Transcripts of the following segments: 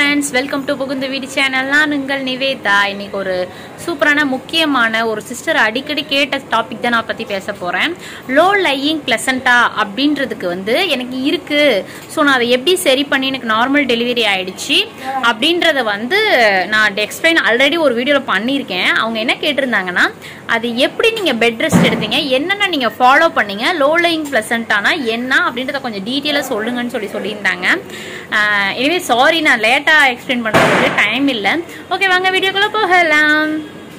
friends welcome to புகுந்த வீடு channel நான் உங்கள் நிவேதா இன்னைக்கு ஒரு சூப்பரான முக்கியமான ஒரு சிஸ்டர் அடிக்கடி கேட்ட டாபிக் தான் நான் பற்றி பேச போகிறேன் லோ லையிங் பிளசண்டா அப்படின்றதுக்கு வந்து எனக்கு இருக்கு ஸோ நான் அதை எப்படி சரி பண்ணி எனக்கு நார்மல் டெலிவரி ஆயிடுச்சு அப்படின்றத வந்து நான் எக்ஸ்பிளைன் ஆல்ரெடி ஒரு வீடியோவில் பண்ணியிருக்கேன் அவங்க என்ன கேட்டிருந்தாங்கன்னா அது எப்படி நீங்கள் பெட் ரெஸ்ட் எடுத்தீங்க என்னென்ன நீங்கள் ஃபாலோ பண்ணீங்க லோ லையிங் பிளசண்டானா என்ன அப்படின்றத கொஞ்சம் டீட்டெயிலாக சொல்லுங்கன்னு சொல்லி சொல்லியிருந்தாங்க எனவே சாரி நான் லேட்டாக எக்ஸ்பிளைன் பண்ணுறதுக்கு டைம் இல்லை ஓகே வாங்க வீடியோக்குள்ளே போகலாம்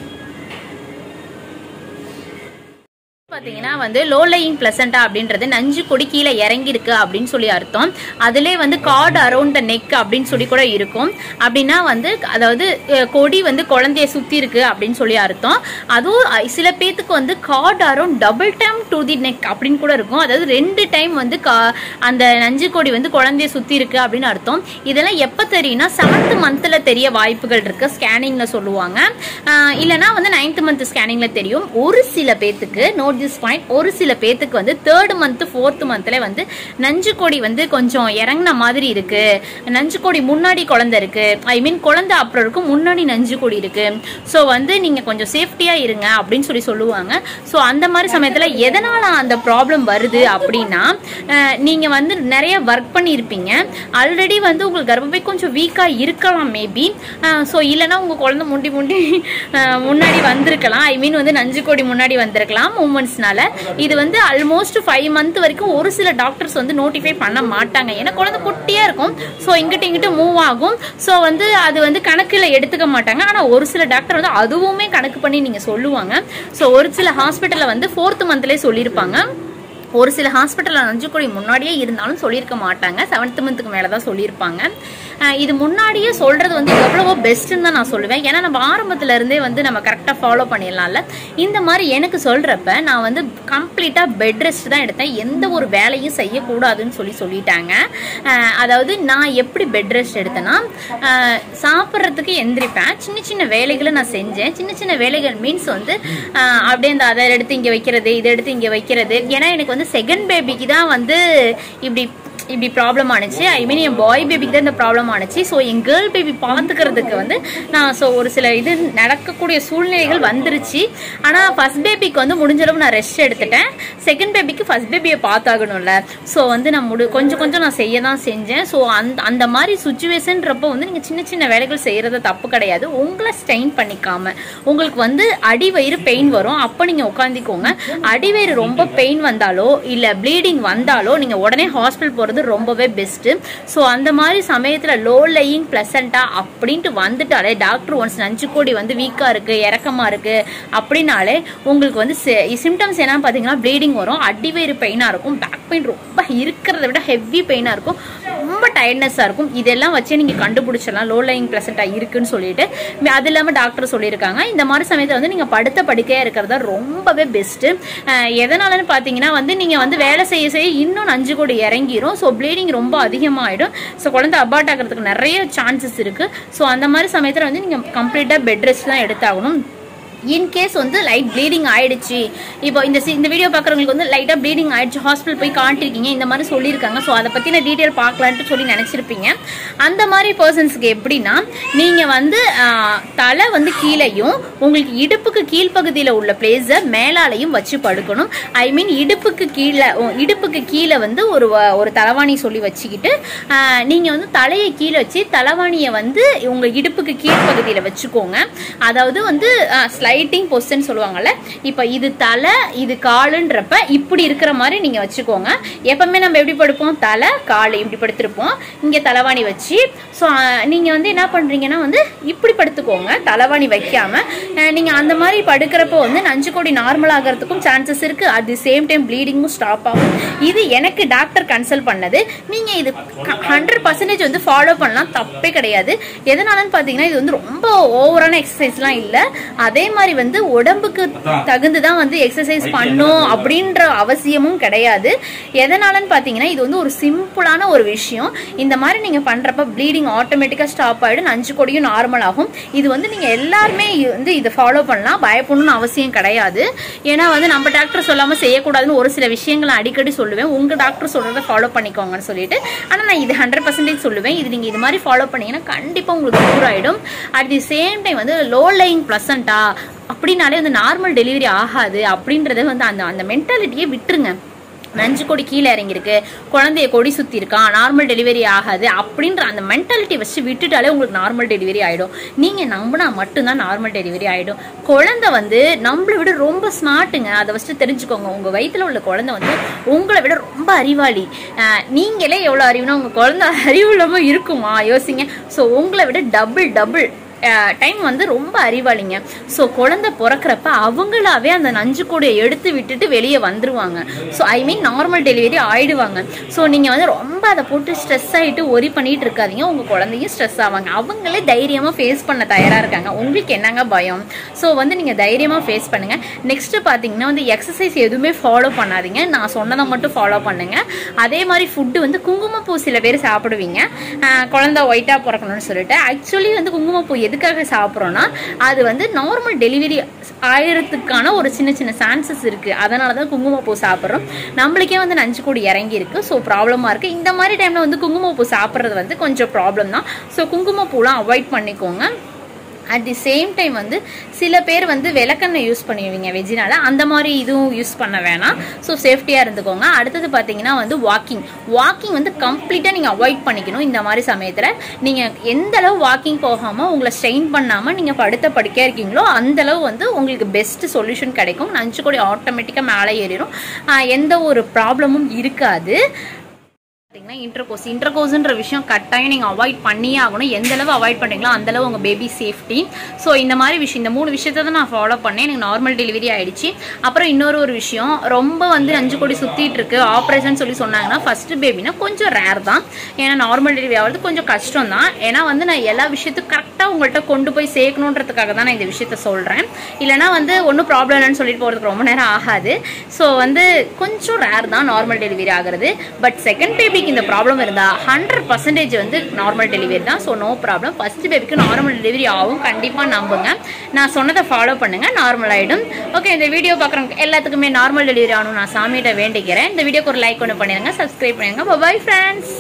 பாத்தீங்கன்னா வந்து லோ லையிங் பிளசண்டா அப்படின்றது நஞ்சு கொடி கீழே இறங்கி இருக்கு அப்படின்னு சொல்லி அர்த்தம் அதுல வந்து கார்டு அரௌண்ட் த நெக் அப்படின்னு சொல்லி கூட இருக்கும் அப்படின்னா வந்து அதாவது அஹ், கொடி வந்து குழந்தைய சுத்தி இருக்கு அப்படின்னு சொல்லி அர்த்தம் அதுவும் அஹ், சில பேத்துக்கு வந்து cord around double time to the neck அப்படின்னு கூட இருக்கும் அதாவது ரெண்டு டைம் வந்து கா- அந்த நஞ்சு கொடி வந்து குழந்தைய சுத்தி இருக்கு அப்படின்னு அர்த்தம் இதெல்லாம் எப்ப தெரியும்னா செவன்த் மந்த்ல தெரிய வாய்ப்புகள் இருக்கு ஸ்கேனிங்ல சொல்லுவாங்க ஆஹ் இல்லனா வந்து நைன்த் மந்த் ஸ்கேனிங்ல தெரியும் ஒரு சில பேத்துக்கு நோட் திஸ் பாயிண்ட் ஒரு சில பேத்துக்கு வந்து தேர்ட் மந்த் ஃபோர்த் மந்த்ல வந்து நஞ்சு கொடி வந்து கொஞ்சம் இறங்கின மாதிரி இருக்கு நஞ்சு கொடி முன்னாடி குழந்தை இருக்கு ஐ மீன் குழந்தை அப்புறம் இருக்கும் முன்னாடி நஞ்சு கொடி இருக்கு ஸோ வந்து நீங்க கொஞ்சம் சேஃப்டியா இருங்க அப்படின்னு சொல்லி சொல்லுவாங்க ஸோ அந்த மாதிரி சமயத்துல எதனால அந்த ப்ராப்ளம் வருது அப்படின்னா அஹ், நீங்க வந்து நிறைய ஒர்க் பண்ணியிருப்பீங்க ஆல்ரெடி வந்து உங்களுக்கு கர்ப்பப்பை கொஞ்சம் வீக்கா இருக்கலாம் மேபி ஸோ இல்லைன்னா உங்க குழந்தை முண்டி முண்டி அஹ், முன்னாடி வந்திருக்கலாம் ஐ மீன் வந்து நஞ்சு கோடி முன்னாடி வந்திருக்கலாம் மூமெண்ட்ஸ்னால இது வந்து ஆல்மோஸ்ட் ஃபைவ் மந்த் வரைக்கும் ஒரு சில டாக்டர்ஸ் வந்து நோட்டிஃபை பண்ண மாட்டாங்க ஏன்னா குழந்தை குட்டியா இருக்கும் ஸோ இங்கிட்ட இங்கிட்ட மூவ் ஆகும் ஸோ வந்து அது வந்து கணக்கில் எடுத்துக்க மாட்டாங்க ஆனால் ஒரு சில டாக்டர் வந்து அதுவுமே கணக்கு பண்ணி நீங்கள் சொல்லுவாங்க ஸோ ஒரு சில ஹாஸ்பிட்டலில் வந்து ஃபோர்த் மந்த்லேயே சொல்லியிருப்பாங்க ஒரு சில ஹாஸ்பிட்டலில் நஞ்சு கோடி முன்னாடியே இருந்தாலும் சொல்லியிருக்க மாட்டாங்க செவன்த் மந்த்துக்கு மேலே தான் சொல்லியிருப்பாங்க அஹ் இது முன்னாடியே சொல்றது வந்து எவ்வளவோ பெஸ்ட்டுன்னு தான் நான் சொல்லுவேன் ஏன்னா நம்ம ஆரம்பத்துல இருந்தே வந்து நம்ம கரெக்டாக ஃபாலோ பண்ணிடலாம்ல இந்த மாதிரி எனக்கு சொல்றப்ப நான் வந்து கம்ப்ளீட்டாக பெட் ரெஸ்ட் தான் எடுத்தேன் எந்த ஒரு வேலையும் செய்யக்கூடாதுன்னு சொல்லி சொல்லிட்டாங்க அஹ் அதாவது நான் எப்படி பெட் ரெஸ்ட் எடுத்தேன்னா அஹ் சாப்பிட்றதுக்கு எந்திரிப்பேன் சின்ன சின்ன வேலைகளை நான் செஞ்சேன் சின்ன சின்ன வேலைகள் மீன்ஸ் வந்து அஹ் அப்படியே இந்த அதை எடுத்து இங்கே வைக்கிறது இதை எடுத்து இங்கே வைக்கிறது ஏன்னா எனக்கு வந்து செகண்ட் பேபிக்கு தான் வந்து இப்படி இப்படி ப்ராப்ளம் ஆனுச்சு ஐ மீன் என் பாய் பேபிக்கு தான் இந்த ப்ராப்ளம் ஆனுச்சு ஸோ என் கேர்ள் பேபி பார்த்துக்கிறதுக்கு வந்து நான் ஸோ ஒரு சில இது நடக்கக்கூடிய சூழ்நிலைகள் வந்துருச்சு ஆனால் ஃபர்ஸ்ட் பேபிக்கு வந்து முடிஞ்ச அளவு நான் ரெஸ்ட் எடுத்துட்டேன் செகண்ட் பேபிக்கு ஃபர்ஸ்ட் பேபியை பார்த்தாகணும்ல ஸோ வந்து நான் முடி கொஞ்சம் கொஞ்சம் நான் செய்ய தான் செஞ்சேன் ஸோ அந்த அந்த மாதிரி சுச்சுவேஷன்றப்போ வந்து நீங்கள் சின்ன சின்ன வேலைகள் செய்கிறது தப்பு கிடையாது உங்களை ஸ்ட்ரெயின் பண்ணிக்காம உங்களுக்கு வந்து அடி வயிறு பெயின் வரும் அப்போ நீங்கள் உட்காந்துக்கோங்க அடி வயிறு ரொம்ப பெயின் வந்தாலோ இல்லை ப்ளீடிங் வந்தாலோ நீங்கள் உடனே ஹாஸ்பிட்டல் போகிறது ரொம்பவே பெஸ்ட்டு ஸோ அந்த மாதிரி சமயத்தில் லோ லையிங் ப்ளசண்டா அப்படின்ட்டு வந்துட்டாலே டாக்டர் ஒன்ஸ் நஞ்சு கோடி வந்து வீக்காக இருக்குது இறக்கமாக இருக்குது அப்படின்னாலே உங்களுக்கு வந்து சிம்டம்ஸ் என்ன பார்த்தீங்கன்னா ப்ளீடிங் வரும் அடி வயிறு பெயினாக இருக்கும் பேக் பெயின் ரொம்ப இருக்கிறத விட ஹெவி பெயினாக இருக்கும் ரொம்ப டயர்ட்னஸாக இருக்கும் இதெல்லாம் வச்சே நீங்கள் கண்டுபிடிச்சிடலாம் லோ லையிங் ப்ளசண்டாக இருக்குன்னு சொல்லிட்டு ம- அது இல்லாமல் டாக்டர் சொல்லியிருக்காங்க இந்த மாதிரி சமயத்தில் வந்து நீங்கள் படுத்த படுக்கையாக இருக்கிறது தான் ரொம்பவே பெஸ்ட்டு எதனாலன்னு பார்த்தீங்கன்னா வந்து நீங்கள் வந்து வேலை செய்ய செய்ய இன்னும் நஞ்சு கோடி இறங்கிரும் ஸோ ப்ளீடிங் ரொம்ப அதிகமாகிடும் ஸோ குழந்தை அபார்ட் ஆகிறதுக்கு நிறைய சான்சஸ் இருக்குது ஸோ அந்த மாதிரி சமயத்தில் வந்து நீங்கள் கம்ப்ளீட்டாக பெட் ரெஸ்ட் தான் எடுத்தாகணும் இன்கேஸ் வந்து லைட் ப்ளீடிங் ஆயிடுச்சு இப்போ இந்த சி- இந்த வீடியோ பார்க்குறவங்களுக்கு வந்து லைட்டாக ப்ளீடிங் ஆயிடுச்சு ஹாஸ்பிட்டல் போய் காட்டிருக்கீங்க இந்த மாதிரி சொல்லியிருக்காங்க ஸோ அதை பற்றின டீட்டெயில் பார்க்கலான்ட்டு சொல்லி நினச்சிருப்பீங்க அந்த மாதிரி பர்சன்ஸ்க்கு எப்படின்னா நீங்கள் வந்து ஆஹ், தலை வந்து கீழேயும் உங்களுக்கு இடுப்புக்கு கீழ்ப்பகுதியில் உள்ள பிளேஸை மேலாலையும் வச்சு படுக்கணும் ஐ மீன் இடுப்புக்கு கீழே உ- இடுப்புக்கு கீழே வந்து ஒரு வ- ஒரு தலைவாணி சொல்லி வச்சுக்கிட்டு ஆஹ், நீங்க வந்து தலையை கீழே வச்சு தலைவாணியை வந்து உங்க இடுப்புக்கு கீழ்ப்பகுதியில் வச்சுக்கோங்க அதாவது வந்து ஸ்லைட்டிங் பொசிஷன் சொல்லுவாங்கல்ல இப்போ இது தலை இது காலுன்றப்ப இப்படி இருக்கிற மாதிரி நீங்க வச்சுக்கோங்க எப்பவுமே நம்ம எப்படி படுப்போம் தலை கால் இப்படி படுத்திருப்போம் இங்க தலைவாணி வச்சு ஸோ நீங்க வந்து என்ன பண்றீங்கன்னா வந்து இப்படி படுத்துக்கோங்க தலைவாணி வைக்காம அஹ், நீங்க அந்த மாதிரி படுக்கிறப்போ வந்து நஞ்சு கோடி நார்மல் ஆகிறதுக்கும் சான்சஸ் இருக்கு அட் தி சேம் டைம் ப்ளீடிங்கும் ஸ்டாப் ஆகும் இது எனக்கு டாக்டர் கன்சல்ட் பண்ணது நீங்க இது ஹண்ட்ரட் பர்சன்டேஜ் வந்து ஃபாலோ பண்ணலாம் தப்பே கிடையாது எதனாலன்னு பார்த்தீங்கன்னா இது வந்து ரொம்ப ஓவரான எக்ஸசைஸ்லாம் இல்லை அதே மாதிரி வந்து உடம்புக்கு தகுந்து தான் வந்து எக்ஸசைஸ் பண்ணும் அப்படின்ற அவசியமும் கிடையாது எதனாலன்னு பார்த்தீங்கன்னா இது வந்து ஒரு சிம்பிளான ஒரு விஷயம் இந்த மாதிரி நீங்கள் பண்ணுறப்ப ப்ளீடிங் ஆட்டோமேட்டிக்காக ஸ்டாப் ஆகிடும் நஞ்சு கொடியும் நார்மல் ஆகும் இது வந்து நீங்கள் எல்லாருமே வந்து இதை ஃபாலோ பண்ணலாம் பயப்படணும்னு அவசியம் கிடையாது ஏன்னா வந்து நம்ம டாக்டர் சொல்லாமல் செய்யக்கூடாதுன்னு ஒரு சில விஷயங்களை அடிக்கடி சொல்லுவேன் உங்கள் டாக்டர் சொல்கிறத ஃபாலோ பண்ணிக்கோங்கன்னு சொல்லிட்டு ஆனால் நான் இது ஹண்ட்ரட் பர்சன்டேஜ் சொல்லுவேன் இது நீங்கள் இது மாதிரி ஃபாலோ பண்ணீங்கன்னா கண்டிப்பாக உங்களுக்கு க்யூர் ஆகிடும் அட் தி சேம் டைம் வந்து லோ லைங் ப்ளசண்டா அப்படின்னாலே வந்து நார்மல் டெலிவரி ஆகாது அப்படின்றத வந்து அந்த அந்த மென்டாலிட்டியே விட்டுருங்க நஞ்சு கொடி கீழே இறங்கியிருக்கு குழந்தைய கொடி சுத்தி இருக்கான் நார்மல் டெலிவரி ஆகாது அப்படின்ற அந்த மென்டாலிட்டி வச்சு விட்டுட்டாலே உங்களுக்கு நார்மல் டெலிவரி ஆயிடும் நீங்க நம்பினா மட்டும்தான் நார்மல் டெலிவரி ஆயிடும் குழந்தை வந்து நம்மளை விட ரொம்ப ஸ்மார்ட்டுங்க அதை வச்சுட்டு தெரிஞ்சுக்கோங்க உங்க வயித்துல உள்ள குழந்தை வந்து உங்களை விட ரொம்ப அறிவாளி அஹ் நீங்களே எவ்வளவு அறிவுனா உங்க குழந்தை அறிவு இல்லாம இருக்குமா யோசிங்க ஸோ உங்களை விட டபுள் டபுள் டைம் வந்து ரொம்ப அறிவாளிங்க ஸோ குழந்தை பிறக்கிறப்ப அவங்களாவே அந்த நஞ்சு கூடையை எடுத்து விட்டுட்டு வெளியே வந்துருவாங்க so I mean normal delivery ஆயிடுவாங்க ஸோ நீங்கள் வந்து ரொம்ப அதை போட்டு ஸ்ட்ரெஸ் ஆகிட்டு ஒரி பண்ணிட்டு இருக்காதீங்க உங்கள் குழந்தையும் ஸ்ட்ரெஸ் ஆவாங்க அவங்களே தைரியமாக ஃபேஸ் பண்ண தயாராக இருக்காங்க உங்களுக்கு என்னங்க பயம் ஸோ வந்து நீங்கள் தைரியமாக ஃபேஸ் பண்ணுங்க நெக்ஸ்ட் பார்த்தீங்கன்னா வந்து எக்ஸசைஸ் எதுவுமே ஃபாலோ பண்ணாதீங்க நான் சொன்னதை மட்டும் ஃபாலோ பண்ணுங்க அதே மாதிரி ஃபுட்டு வந்து குங்குமப்பூ சில பேர் சாப்பிடுவீங்க ஆஹ் குழந்தை ஒயிட்டாக பிறக்கணும்னு சொல்லிட்டு ஆக்சுவலி வந்து குங்குமப்பூ எதுக்காக சாப்பிட்றோன்னா அது வந்து நார்மல் டெலிவரி ஆயிரத்துக்கான ஒரு சின்ன சின்ன சான்சஸ் இருக்குது அதனால தான் குங்குமப்பூ சாப்பிட்றோம் நம்மளுக்கே வந்து நஞ்சு கூடி இறங்கி இருக்கு ஸோ ப்ராப்ளமாக இருக்குது இந்த மாதிரி டைமில் வந்து குங்குமப்பூ சாப்பிட்றது வந்து கொஞ்சம் ப்ராப்ளம் தான் ஸோ குங்குமப்பூலாம் அவாய்ட் பண்ணிக்கோங்க அட் தி சேம் டைம் வந்து சில பேர் வந்து விளக்கெண்ணெய் யூஸ் பண்ணுவீங்க வெஜ்ஜினால அந்த மாதிரி இதுவும் யூஸ் பண்ண வேணாம் ஸோ சேஃப்டியாக இருந்துக்கோங்க அடுத்தது பார்த்தீங்கன்னா வந்து வாக்கிங் வாக்கிங் வந்து கம்ப்ளீட்டாக நீங்கள் அவாய்ட் பண்ணிக்கணும் இந்த மாதிரி சமயத்தில் நீங்கள் எந்த அளவு வாக்கிங் போகாமல் உங்களை ஸ்ட்ரெயின் பண்ணாமல் நீங்கள் படுத்த படுக்கையாக இருக்கீங்களோ அந்த அளவு வந்து உங்களுக்கு பெஸ்ட் சொல்யூஷன் கிடைக்கும் நஞ்சு கூட ஆட்டோமேட்டிக்காக மேலே ஏறிடும் ஆஹ் எந்த ஒரு ப்ராப்ளமும் இருக்காது பார்த்தீங்கன்னா இன்டர்கோஸ் இன்டர்கோஸ்ன்ற விஷயம் கட்டாயம் நீங்கள் அவாய்ட் பண்ணியே ஆகணும் எந்த அளவு அவாய்ட் பண்ணுறீங்களோ அந்த அளவு உங்கள் பேபி சேஃப்டி ஸோ இந்த மாதிரி விஷயம் இந்த மூணு விஷயத்தை தான் நான் ஃபாலோ பண்ணேன் எனக்கு நார்மல் டெலிவரி ஆயிடுச்சு அப்புறம் இன்னொரு ஒரு விஷயம் ரொம்ப வந்து அஞ்சு கோடி சுற்றிட்டு இருக்கு ஆப்ரேஷன் சொல்லி சொன்னாங்கன்னா ஃபர்ஸ்ட் பேபினா கொஞ்சம் ரேர் தான் ஏன்னா நார்மல் டெலிவரி ஆகிறது கொஞ்சம் கஷ்டம் தான் ஏன்னா வந்து நான் எல்லா விஷயத்துக்கும் கரெக்டாக உங்கள்கிட்ட கொண்டு போய் சேர்க்கணுன்றதுக்காக தான் நான் இந்த விஷயத்த சொல்கிறேன் இல்லைனா வந்து ஒன்றும் ப்ராப்ளம் இல்லைன்னு சொல்லிட்டு போகிறதுக்கு ரொம்ப நேரம் ஆகாது ஸோ வந்து கொஞ்சம் ரேர் தான் நார்மல் டெலிவரி ஆகிறது பட் செகண்ட் பேபிக்கு இந்த ப்ராப்ளம் இருந்தால் ஹண்ட்ரட் பர்சன்டேஜ் வந்து நார்மல் டெலிவரி தான் ஸோ நோ ப்ராப்ளம் ஃபர்ஸ்ட் பேபிக்கு நார்மல் டெலிவரி ஆகும் கண்டிப்பாக நம்புங்க நான் சொன்னதை ஃபாலோ பண்ணுங்க நார்மல் ஆகிடும் ஓகே இந்த வீடியோ பார்க்குறவங்க எல்லாத்துக்குமே நார்மல் டெலிவரி ஆகணும் நான் சாமிகிட்ட வேண்டிக்கிறேன் இந்த வீடியோக்கு ஒரு லைக் ஒன்று பண்ணிடுங்க சப்ஸ்கிரைப் பண்ணுங்க பாய் ஃப்ரெண்ட்ஸ்